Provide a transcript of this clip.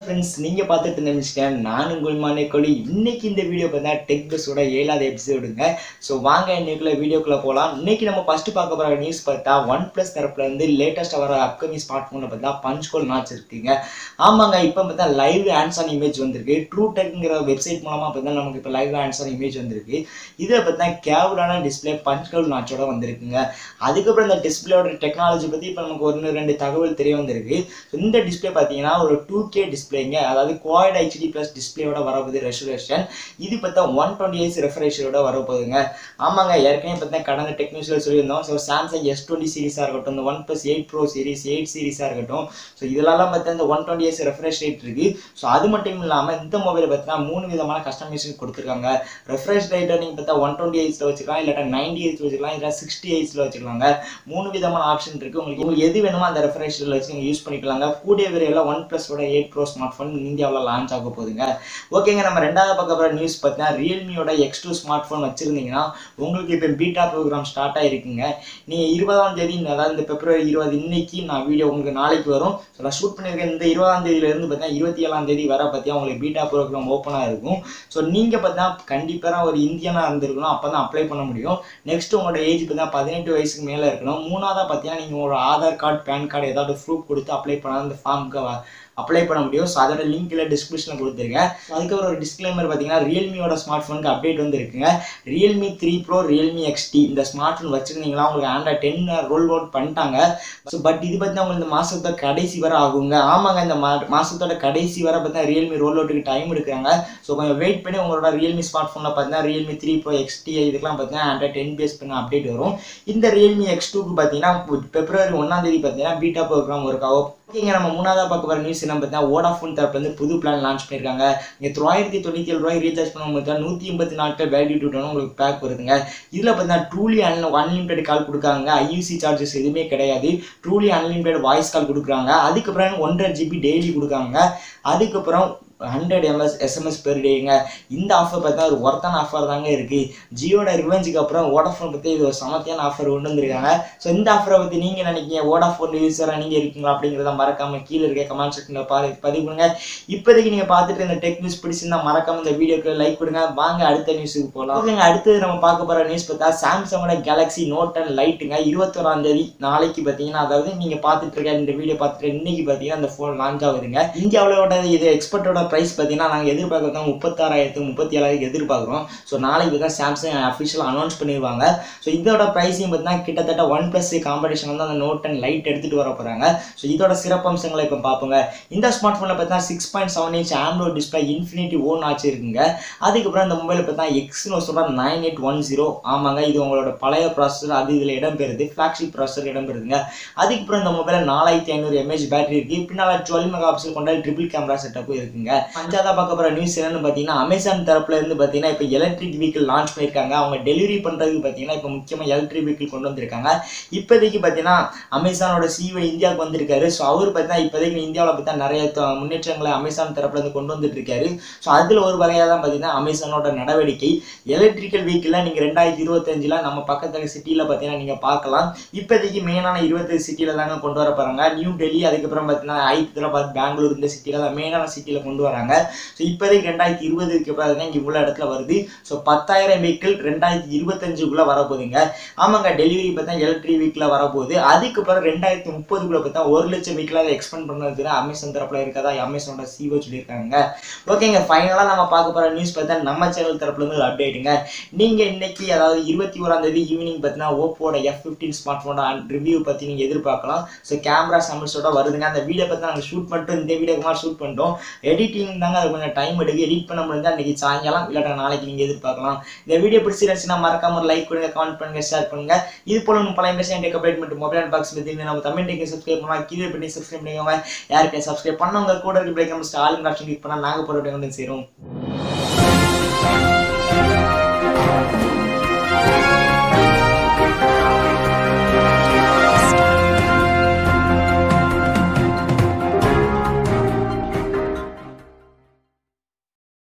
friends நீங்கள் பார்த்துட்டு இருந்த மிஸ்டர் நான் உங்கள் மாநிலக்கொழி இன்னைக்கு இந்த வீடியோ பார்த்தா டெக் பஸ்ஸோட ஏழாவது எபிசோடுங்க ஸோ வாங்க இன்னைக்குள்ள வீடியோக்குள்ளே போகலாம் இன்னைக்கு நம்ம ஃபஸ்ட்டு பார்க்க போகிற நியூஸ் பார்த்தா ஒன் ப்ளஸ் தரப்புல இருந்து லேட்டஸ்ட்டாக வர அப்கமிங் ஸ்மார்ட் ஃபோனில் பார்த்தா பஞ்ச் கோல் நாச் இருக்குங்க ஆமாங்க இப்போ பார்த்தா லைவ் ஆன்ஸ் ஆன் இமேஜ் வந்திருக்கு ட்ரூ டெக்ங்கிற வெப்சைட் மூலமாக பார்த்தா நமக்கு இப்போ லைவ் ஆன்ஸ் ஆன் இமேஜ் வந்திருக்கு இதில் பார்த்தா கேவலான டிஸ்பிளே பஞ்ச் கோல் நாச்சோட வந்திருக்குங்க அதுக்கப்புறம் இந்த டிஸ்பிளேயோட டெக்னாலஜி பற்றி இப்போ நமக்கு ஒன்று ரெண்டு தகவல் தெரிய வந்திருக்கு இந்த டிஸ்பிளே பார்த்தீங்கன்னா ஒரு டூ கே டிஸ்பிளேங்க அதாவது குவாய்ட் ஹெச்டி ப்ளஸ் டிஸ்பிளேயோட வரப்போகுது ரெசல்யூஷன் இது பார்த்தா ஒன் டுவெண்ட்டி எயிட் ரெஃப்ரெஷரோட வரப்போகுதுங்க ஆமாங்க ஏற்கனவே பார்த்தா கடந்த டெக்னிக்ஸில் சொல்லியிருந்தோம் ஸோ சாம்சங் எஸ் டுவெண்ட்டி சீரிஸாக இருக்கட்டும் இந்த OnePlus eight pro series eight சீரிஸாக இருக்கட்டும் ஸோ இதெல்லாம் பார்த்தா இந்த one twenty eight refresh rate இருக்குது ஸோ அது மட்டும் இல்லாமல் இந்த மொபைல் பார்த்தீங்கன்னா மூணு விதமான கஸ்டமைசேஷன் கொடுத்துருக்காங்க ரெஃப்ரெஷ் ரேட்டை நீங்கள் பார்த்தா ஒன் டுவெண்ட்டி எயிட்ஸில் வச்சுக்கலாம் இல்லாட்டா நைன்டி எயிட்ஸ் வச்சுக்கலாம் இல்லை சிக்ஸ்டி எயிட்ஸில் வச்சுக்கலாங்க மூணு விதமான ஆப்ஷன் இருக்குது உங்களுக்கு உங்களுக்கு எது வேணுமோ அந்த ரெஃப்ரெஷில் வச்சு நீங்கள் யூஸ் பண்ணிக்கலாங்க கூடிய விரைவில் ஒன் ப்ளஸோட எயிட் ப்ரோ ஸ்மார்ட் ஃபோன் இந்தியாவில் லான்ச் ஆக போகுதுங்க ஓகேங்க நம்ம ரெண்டாவது பக்கம் போகிற நியூஸ் பார்த்தீங்கன்னா ரியல்மியோட எக்ஸ் டூ ஸ்மார்ட் ஃபோன் வச்சுருந்தீங்கன்னா உங்களுக்கு இப்போ பீட்டா ப்ரோக்ராம் ஸ்டார்ட் ஆகிருக்குங்க நீங்கள் இருபதாம் தேதி அதாவது இந்த பிப்ரவரி இருபது இன்னைக்கு நான் வீடியோ உங்களுக்கு நாளைக்கு வரும் ஸோ நான் ஷூட் பண்ணியிருக்கேன் இந்த இருபதாம் தேதியிலேருந்து பார்த்தீங்கன்னா இருபத்தி ஏழாம் தேதி வர பார்த்தீங்கன்னா உங்களுக்கு பீட்டா ப்ரோக்ராம் ஓப்பனாக இருக்கும் ஸோ நீங்கள் பார்த்தீங்கன்னா கண்டிப்பாக ஒரு இந்தியனாக இருந்திருக்கணும் அப்போ தான் அப்ளை பண்ண முடியும் நெக்ஸ்ட் உங்களோட ஏஜ் பார்த்தீங்கன்னா பதினெட்டு வயசுக்கு மேலே இருக்கணும் மூணாவதாக பார்த்தீங்கன்னா நீங்கள் உங்களோட ஆதார் கார்டு பேன் கார்டு ஏதாவது ப்ரூஃப் கொடுத்து அப்ளை பண்ணால் அந்த ஃபார்முக்கு அப்ளை பண்ண முடியும் ஸோ அதோட லிங்க் இல்லை டிஸ்கிரிப்ஷனில் கொடுத்துருக்கேன் ஸோ அதுக்கப்புறம் ஒரு டிஸ்க்ளைமர் பார்த்தீங்கன்னா ரியல்மியோட ஸ்மார்ட் ஃபோனுக்கு அப்டேட் வந்து இருக்குங்க Realme three pro Realme XT இந்த ஸ்மார்ட் ஃபோன் வச்சுருந்தீங்களா உங்களுக்கு ஆண்ட்ராய்ட் டென் ரோல் அவுட் பண்ணிட்டாங்க ஸோ பட் இது பார்த்தீங்கன்னா உங்களுக்கு இந்த மாதத்தோட கடைசி வரை ஆகுங்க ஆமாங்க இந்த மா மாதத்தோட கடைசி வரை பார்த்தீங்கன்னா ரியல்மி ரோல் அவுட்டுக்கு டைம் எடுக்கிறாங்க ஸோ கொஞ்சம் வெயிட் பண்ணி உங்களோட ரியல்மி ஸ்மார்ட் ஃபோனில் பார்த்தீங்கன்னா ரியல்மி த்ரீ ப்ரோ எக்ஸ்டி இதுக்கெல்லாம் பார்த்தீங்கன்னா ஆண்ட்ராய்ட் டென் பேஸ் பண்ண அப்டேட் வரும் இந்த ரியல்மி எக்ஸ் டூக்கு பார்த்தீங்கன்னா பிப்ரவரி ஒன்றாம் தேதி பார்த்தீங்கன்னா பீட்டா ப்ரோக்ராம் ஒர்க் ஆகும் ஓகேங்க நம்ம மூணாவதாக பார்க்க போகிற நியூஸ் என்ன பார்த்தீங்கன்னா வோடாஃபோன் தரப்புலேருந்து புது பிளான் லான்ச் பண்ணியிருக்காங்க நீங்கள் தொள்ளாயிரத்தி தொண்ணூற்றி ஏழு ரூபாய் ரீசார்ஜ் பண்ணும்போது தான் நூற்றி எண்பத்தி நாட்கள் வேலிடிட்டி உங்களுக்கு பேக் வருதுங்க இதில் பார்த்தீங்கன்னா ட்ரூலி அன் அன்லிமிட்டட் கால் கொடுக்காங்க ஐயூசி சார்ஜஸ் எதுவுமே கிடையாது ட்ரூலி அன்லிமிட்டட் வாய்ஸ் கால் கொடுக்குறாங்க அதுக்கப்புறம் ஒன்றரை ஜிபி டெய்லி கொடுக்காங்க அதுக்கப்புறம் ஹண்ட்ரட் எம்எஸ் எஸ்எம்எஸ் பெர் டேங்க இந்த ஆஃபர் பார்த்தா ஒரு ஒர்த்தான ஆஃபர் தாங்க இருக்குது ஜியோட ரிவெஞ்சுக்கு அப்புறம் வோடாஃபோன் பற்றி இது ஒரு சமத்தியான ஆஃபர் கொண்டு வந்திருக்காங்க ஸோ இந்த ஆஃபரை பற்றி நீங்கள் நினைக்கிங்க வோடாஃபோன் யூஸராக நீங்கள் இருக்கீங்களா அப்படிங்கிறத மறக்காமல் கீழே இருக்க கமெண்ட் செக்ஷனில் பா பதிவு பண்ணுங்க இப்போதைக்கு நீங்கள் பார்த்துட்டு இந்த டெக் நியூஸ் பிடிச்சிருந்தா மறக்காம இந்த வீடியோக்கு லைக் கொடுங்க வாங்க அடுத்த நியூஸுக்கு போகலாம் ஓகேங்க அடுத்தது நம்ம பார்க்க போகிற நியூஸ் பார்த்தா சாம்சங்கோட கேலக்ஸி நோட் அண்ட் லைட்டுங்க இருபத்தோராம் தேதி நாளைக்கு பார்த்தீங்கன்னா அதாவது நீங்கள் பார்த்துட்டு இருக்க இந்த வீடியோ பார்த்துட்டு இன்னைக்கு பார்த்தீங்கன்னா அந்த ஃபோன் லான்ச் ஆகுதுங்க இந்தியாவிலோட இது எக்ஸ்பர்ட்டோட ப்ரைஸ் பார்த்தீங்கன்னா நாங்கள் எதிர்பார்க்குறது தான் முப்பத்தாறாயிரத்து முப்பத்தி ஏழாயிரத்து எதிர்பார்க்குறோம் ஸோ நாளைக்கு தான் சாம்சங் அஃபிஷியலாக அனௌன்ஸ் பண்ணிடுவாங்க ஸோ இதோட ப்ரைஸையும் பார்த்தீங்கன்னா கிட்டத்தட்ட ஒன் ப்ளஸ் காம்படிஷன் வந்து அந்த நோட் அண்ட் லைட் எடுத்துகிட்டு வர போகிறாங்க ஸோ இதோட சிறப்பம்சங்களை இப்போ பார்ப்போங்க இந்த ஸ்மார்ட் ஃபோனில் பார்த்தீங்கன்னா six point seven inch AMOLED display infinity O ஆச்சு இருக்குங்க அதுக்கப்புறம் இந்த மொபைலில் பார்த்தா எக்ஸ்னு சொல்கிற நைன் எயிட் ஒன் ஜீரோ ஆமாங்க இது உங்களோட பழைய ப்ராசஸர் அது இதில் இடம்பெறுது ஃப்ளாக்ஷிப் ப்ராசஸர் இடம்பெறுதுங்க அதுக்கப்புறம் இந்த மொபைலில் நாலாயிரத்தி ஐநூறு எம்ஏஹெச் பேட்டரி இருக்குது பின்னால் டுவெல் மெகா பிக்சல் கொண்ட ட்ரிபிள் கேமரா செட்டப்பும் இருக்குங்க அஞ்சாவதாக பார்க்க போகிற நியூஸ் என்னன்னு பார்த்தீங்கன்னா அமேசான் தரப்புல இருந்து பார்த்தீங்கன்னா இப்போ எலக்ட்ரிக் வெஹிக்கிள் லான்ச் பண்ணியிருக்காங்க அவங்க டெலிவரி பண்ணுறதுக்கு பார்த்தீங்கன்னா இப்போ முக்கியமாக எலக்ட்ரிக் வெஹிக்கிள் கொண்டு வந்திருக்காங்க இப்போதைக்கு பார்த்தீங்கன்னா அமேசானோட சிஓ இந்தியாவுக்கு வந்திருக்காரு ஸோ அவர் பார்த்தீங்கன்னா இப்போதைக்கு இந்தியாவில் பார்த்தா நிறைய த- முன்னேற்றங்களை அமேசான் தரப்புல இருந்து கொண்டு வந்துட்டு இருக்காரு ஸோ அதில் ஒரு வகையாக தான் பார்த்தீங்கன்னா அமேசானோட நடவடிக்கை எலக்ட்ரிக்கல் வெஹிக்கிளில் நீங்கள் ரெண்டாயிரத்தி இருபத்தஞ்சில் நம்ம பக்கத்தில் சிட்டியில் பார்த்தீங்கன்னா நீங்கள் பார்க்கலாம் இப்போதைக்கு மெயினான இருபத்தஞ்சு சிட்டியில் தாங்க கொண்டு வர போகிறாங்க நியூ டெல்லி அதுக்கப்புறம் பார்த்தீங்கன்னா ஹைதராபாத் பெங்களூர் இந்த சிட்டியில் தான் மெயினான சிட்டியில் கொண்டு வராங்க ஸோ இப்போதைக்கு ரெண்டாயிரத்தி இருபதுக்கு பார்த்தீங்கன்னா இங்கே உள்ள இடத்துல வருது ஸோ பத்தாயிரம் வெஹிக்கிள் ரெண்டாயிரத்தி இருபத்தஞ்சுக்குள்ளே வரப்போகுதுங்க ஆமாங்க டெலிவரி பார்த்தா எலக்ட்ரிக் வெஹிக்கில் வரப்போகுது அதுக்கப்புறம் ரெண்டாயிரத்தி முப்பதுக்குள்ளே பார்த்தா ஒரு லட்சம் வெஹிக்கிளாக எக்ஸ்பெண்ட் பண்ணதுக்கு அமேசான் தரப்பில் இருக்கதா அமேசானோட சிஓ சொல்லியிருக்காங்க ஓகேங்க ஃபைனலாக நம்ம பார்க்க போகிற நியூஸ் பார்த்தா நம்ம சேனல் தரப்புலேருந்து ஒரு அப்டேட்டுங்க நீங்கள் இன்னைக்கு அதாவது இருபத்தி ஓராம் தேதி ஈவினிங் பார்த்தீங்கன்னா ஓப்போட எஃப் ஃபிஃப்டீன் ஸ்மார்ட் ஃபோனோட ரிவ்யூ பற்றி நீங்கள் எதிர்பார்க்கலாம் ஸோ கேமரா சாம்பிள்ஸோட வருதுங்க அந்த வீடியோ பற்றி நாங்கள் ஷூட் பண்ணிட்டு இந்த வீடியோக்கு மாதிரி ஷூட் பண்ணிட்டோம் எடிட்டிங் தாங்க அது கொஞ்சம் டைம் எடுக்கு எடிட் பண்ண முடிஞ்சா இன்னைக்கு சாயங்காலம் இல்லாட்டா நாளைக்கு நீங்கள் எதிர்பார்க்கலாம் இந்த வீடியோ பிடிச்சிருந்துச்சுன்னா மறக்காம ஒரு லைக் கொடுங்க கமெண்ட் பண்ணுங்க ஷேர் பண்ணுங்க இது போல இன்னும் பல இன்ட்ரெஸ்ட் டெக் அப்டேட் மற்றும் மொபைல் பாக்ஸ் பற்றி நம்ம தமிழ் டெக்கு சப்ஸ்கிரைப் பண்ணலாம் கீழே பண்ணி சப்ஸ்கிரைப் பண்ணிக்கோங்க யாருக்கு சப்ஸ்கிரைப் பண்ணவங்க கூட இருக்க பிளேக் ஆளுங்க ஆப்ஷன் கிளிக் பண்ணால் நாங்கள் போகிற வந்து சேரும்